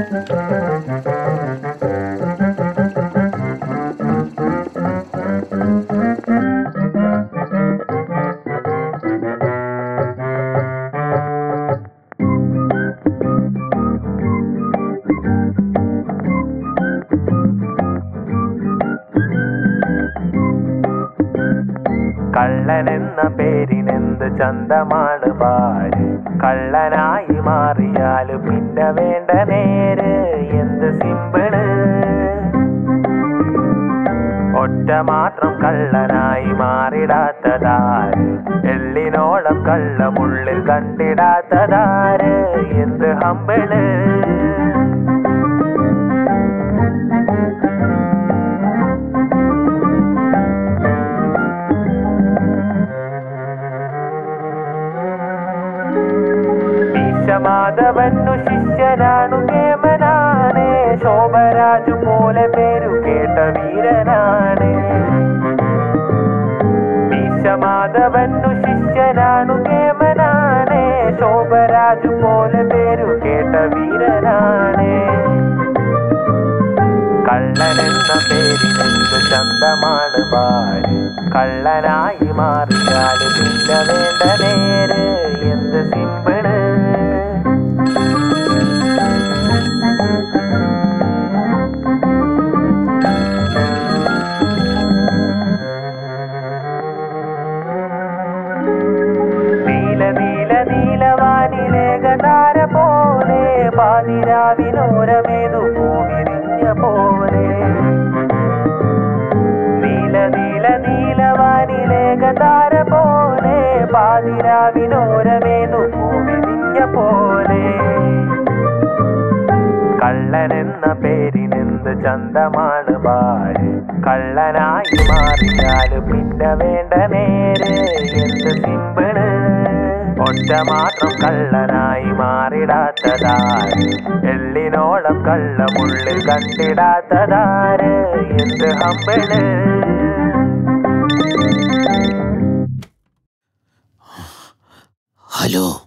കള്ളനെന്ന പേരിനെന്ത് ചന്തമാണ് പാര് കള്ളനായി മാറിയാല് പിന്നെ വേണ്ട നേര് എന്ത് സിമ്പിള് ഒറ്റ മാത്രം കള്ളനായി മാറിടാത്തതാര് എള്ളിനോളം കള്ളമുള്ളിൽ കണ്ടിടാത്തതാര് എന്ത് ഹമ്പിള് ഈശമാധവന്നു ശിഷ്യനാണു കേമനാണ് ശോഭരാജു പോലെ പേരു കേട്ട വീരനാണ് ഈശമാധവന്നു ശിഷ്യനാണു കേമനാണ് ശോഭരാജു പോലെ പേരു കേട്ട വീരനാണ് കള്ളനെന്ന പേരിനെന്ത് ചന്തമാണ് പാര് കള്ളനായി മാറിയാല് പിന്നെ വേണ്ട നേര് എന്ത് സിമ്പിള് നീല നീല നീലവാനിലേകതാര പോലെ പാതിരാവിനോരമേതു പൂവിരിഞ്ഞ പോലെ നീല നീല നീലവാനിലേകതാര പോലെ പാതിരാവിനോരമേതു പൂവിരിഞ്ഞ പോലെ കള്ളനെന്ന പേരിനെന്ത് ചന്തമാണ് പാര് കള്ളനായി മാറിയാല് പിന്നെ വേണ്ട നേര് എന്ത് സിമ്പിള് ഒറ്റ മാത്രം കള്ളനായി മാറിടാത്തതാര് എള്ളിനോളം കള്ളമുള്ളിൽ കണ്ടിടാത്തതാര് എന്ത് ഹമ്പിള് ഹലോ